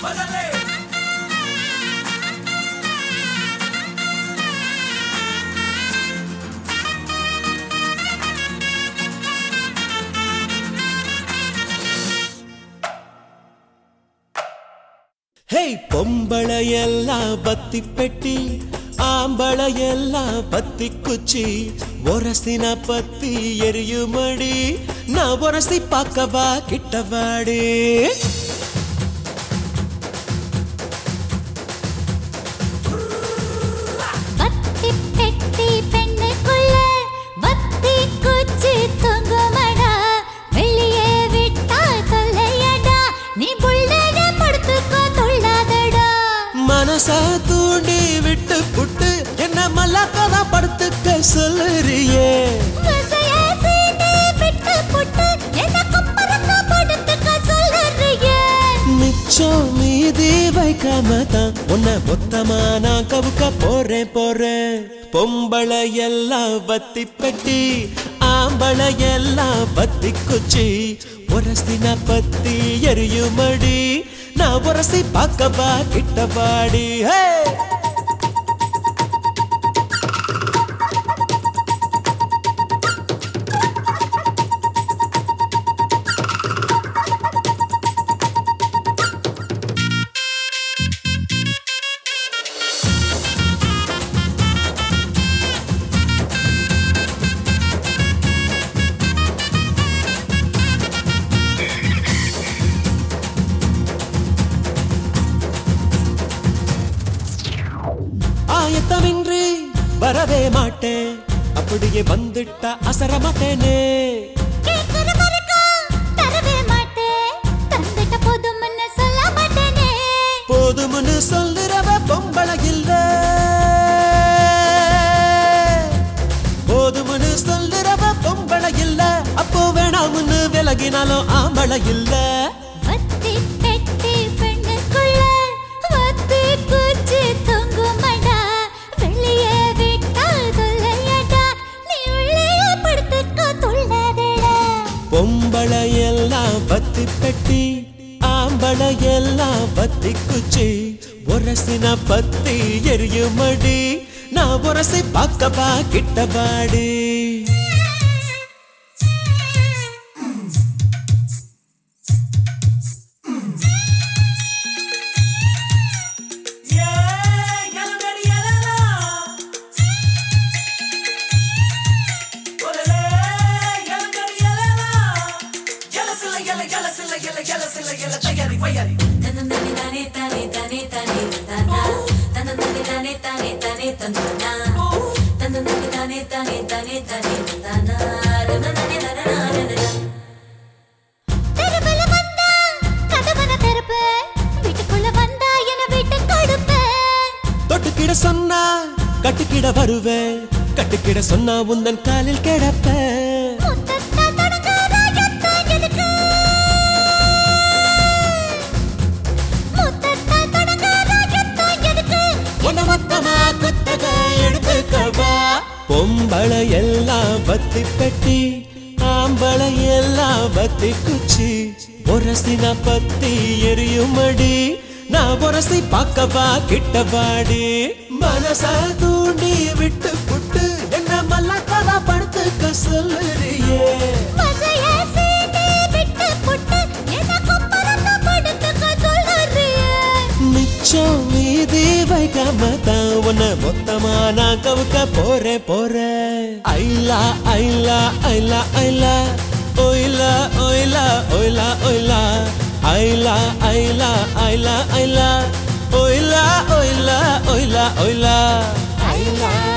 ಹೇ ಪೊಂಬಳೆಯೆಲ್ಲ ಬತ್ತಿ ಪೆಟ್ಟಿ ಆಂಬಳೆಯೆಲ್ಲ ಬತ್ತಿ ಕುಚ್ಚಿ ಒರಸಿನ ಪತ್ತಿ ಎರಿಯು ಮಡಿ ನಾ ಒರಸಿ ಪಾಕವಾ ಕಿಟ್ಟವಾಡಿ வத்தி பெட்டி பெண்ணுக்குள்ள வத்தி குச்சி தொங்குமடா வெளியே விட்டா தொல்லையடா நீ புள்ளட படுத்துக்கோ துள்ளாதடா மனச தூண்டி விட்டு புட்டு என்ன மல்லாக்கதா படுத்துக்க சொல்லுறியே வசைய சீண்டி விட்டு புட்டு என்ன குப்பரக்க படுத்துக்க சொல்லுறியே மிச்சம் மீதி வைக்காம தான் உன்னை மொத்தமா நான் கவுக்க போறேன் போறேன் பொம்பளை எல்லாம் வத்தி பெட்டி ஆம்பளை எல்லாம் வத்தி குச்சி உரசின பத்தி எரியுமடி நான் உரசி பார்க்கவா கிட்டவாடி ஹே ஆயத்தமின்றி வரவே மாட்டேன் அப்படியே வந்துட்டா அசர மாட்டேனே கேக்குற வரைக்கும் தரவே மாட்டேன் தந்துட்ட போதும்னு சொல்ல மாட்டேனே போதும்னு சொல்லுறவ பொம்பளை இல்ல போதும்னு சொல்லுறவ பொம்பளை இல்ல அப்போ வேணாம்னு விலகினாலும் ஆம்பளை இல்ல வத்தி பெட்டி பெண்ணுக்குள்ள வத்தி குச்சி தொங்குமடா வெளியே விட்டா தொல்லையடா நீ உள்ளே படுத்துக்கோ துள்ளாதடா பொம்பளை எல்லாம் பத்தி பெட்டி ஆம்பளை எல்லாம் பத்தி குச்சி உரசின பத்தி எரியுமடி நான் உரசி பார்க்கவா கிட்டவாடி தெருவுல வந்தா கதவன திறப்பேன் வீட்டுக்குள்ள வந்தா என வீட்டு கொடுப்பேன் தொட்டுக்கிட சொன்னா கட்டுக்கிட வருவேன் கட்டுக்கிட சொன்னா உந்தன் காலில் கிடப்பேன் முத்தத்தா தொடங்காத யுத்தம் எதுக்கு? முத்தத்தா தொடங்காத யுத்தம் எதுக்கு? உன்னை மொத்தமா குத்தக எடுத்துக்கவா பொம்பளை எல்லாம் பத்தி பெட்டி ஆம்பளை எல்லாம் பத்தி குச்சி உரசின பத்தி எரியுமடி நான் உரசி பார்க்கவா கிட்டவாடி மனச தூண்டி விட்டு புட்டு என்ன மல்லாக்கதா படுத்துக்க சொல்லுறியே வசைய சீண்டி விட்டு புட்டு என்ன குப்பரக்க படுத்துக்க சொல்லுறியே? மிச்சம் மீதி வைக்காம தான் உன்னை மொத்தமா நான் கவுக்க போறேன் போறேன் ஐலா ஐலா ஐலா ஐலா ஒயிலா ஒயிலா ஒயிலா ஒயிலா ஐலா ஐலா ஐலா ஐலா ஒயிலா ஒயிலா ஒயிலா ஒயிலா ஐலா